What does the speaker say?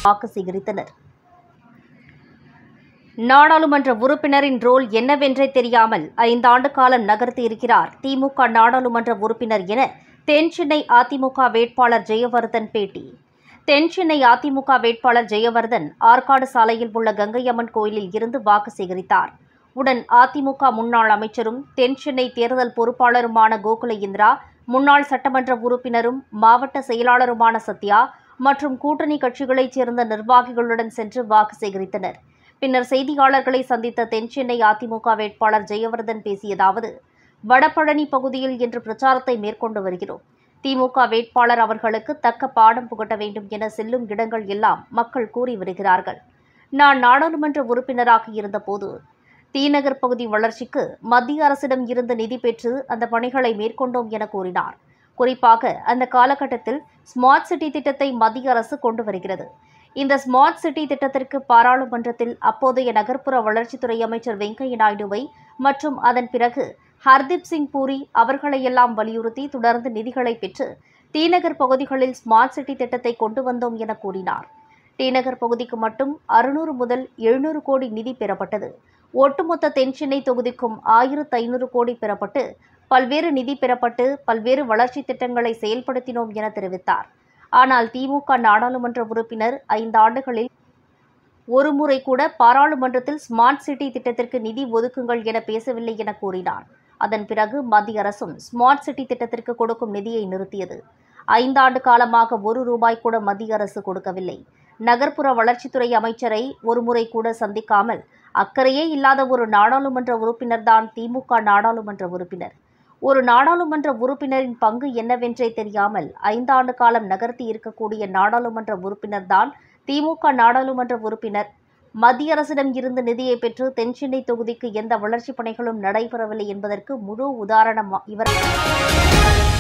வாக்கு சேகரித்தனர் நாடாளுமன்ற உறுப்பினரின் ரோல் என்னவென்றே தெரியாமல் ஐந்தாண்டு காலம் நகர்த்தி இருக்கிறார் திமுக நாடாளுமன்ற உறுப்பினர் என தென்சென்னை அதிமுக வேட்பாளர் ஜெயவர்தன் பேட்டி தென்சென்னை அதிமுக வேட்பாளர் ஜெயவர்தன் ஆற்காடு சாலையில் உள்ள கங்கையம்மன் கோயிலில் இருந்து வாக்கு சேகரித்தார் உடன் அதிமுக முன்னாள் அமைச்சரும் தென்சென்னை தேர்தல் பொறுப்பாளருமான கோகுல இந்திரா முன்னாள் சட்டமன்ற உறுப்பினரும் மாவட்ட செயலாளருமான சத்யா மற்றும் கூட்டணி கட்சிகளைச் சேர்ந்த நிர்வாகிகளுடன் சென்று வாக்கு சேகரித்தனர் பின்னர் செய்தியாளர்களை சந்தித்த தென்சென்னை அதிமுக வேட்பாளர் ஜெயவர்தன் பேசியதாவது வடபழனி பகுதியில் இன்று பிரச்சாரத்தை மேற்கொண்டு வருகிறோம் திமுக வேட்பாளர் அவர்களுக்கு தக்க பாடம் புகட்ட வேண்டும் என செல்லும் இடங்கள் எல்லாம் மக்கள் கூறி வருகிறார்கள் நான் நாடாளுமன்ற உறுப்பினராக இருந்தபோது தீநகர் பகுதி வளர்ச்சிக்கு மத்திய அரசிடம் இருந்து நிதி பெற்று அந்த பணிகளை மேற்கொண்டோம் என கூறினார் குறிப்பாக அந்த காலகட்டத்தில் ஸ்மார்ட் சிட்டி திட்டத்தை மத்திய அரசு கொண்டு வருகிறது இந்த ஸ்மார்ட் சிட்டி திட்டத்திற்கு பாராளுமன்றத்தில் அப்போதைய நகர்ப்புற வளர்ச்சித்துறை அமைச்சர் வெங்கையா நாயுடுவை மற்றும் அதன் பிறகு ஹர்தீப் சிங் பூரி அவர்களையெல்லாம் வலியுறுத்தி தொடர்ந்து நிதிகளை பெற்று தீநகர் பகுதிகளில் ஸ்மார்ட் சிட்டி திட்டத்தை கொண்டு வந்தோம் என கூறினார் டிநகர் பகுதிக்கு மட்டும் அறுநூறு முதல் எழுநூறு கோடி நிதி பெறப்பட்டது ஒட்டுமொத்த தென்சென்னை தொகுதிக்கும் ஆயிரத்து ஐநூறு கோடி பெறப்பட்டு பல்வேறு நிதி பெறப்பட்டு பல்வேறு வளர்ச்சி திட்டங்களை செயல்படுத்தினோம் என தெரிவித்தார் ஆனால் திமுக நாடாளுமன்ற உறுப்பினர் ஐந்து ஆண்டுகளில் ஒருமுறை கூட பாராளுமன்றத்தில் ஸ்மார்ட் சிட்டி திட்டத்திற்கு நிதி ஒதுக்குங்கள் என பேசவில்லை என கூறினார் அதன் பிறகு மத்திய அரசும் ஸ்மார்ட் சிட்டி திட்டத்திற்கு கொடுக்கும் நிதியை நிறுத்தியது ஐந்தாண்டு காலமாக ஒரு ரூபாய் கூட மத்திய அரசு கொடுக்கவில்லை நகர்ப்புற வளர்ச்சித்துறை அமைச்சரை ஒருமுறை கூட சந்திக்காமல் அக்கறையே இல்லாத ஒரு நாடாளுமன்ற உறுப்பினர்தான் திமுக நாடாளுமன்ற உறுப்பினர் ஒரு நாடாளுமன்ற உறுப்பினரின் பங்கு என்னவென்றே தெரியாமல் ஐந்தாண்டு காலம் நகர்த்தி இருக்கக்கூடிய நாடாளுமன்ற உறுப்பினர்தான் திமுக நாடாளுமன்ற உறுப்பினர் மத்திய அரசிடம் இருந்து நிதியை பெற்று தென்சென்னை தொகுதிக்கு எந்த வளர்ச்சிப் பணிகளும் நடைபெறவில்லை என்பதற்கு முழு உதாரணம் இவர்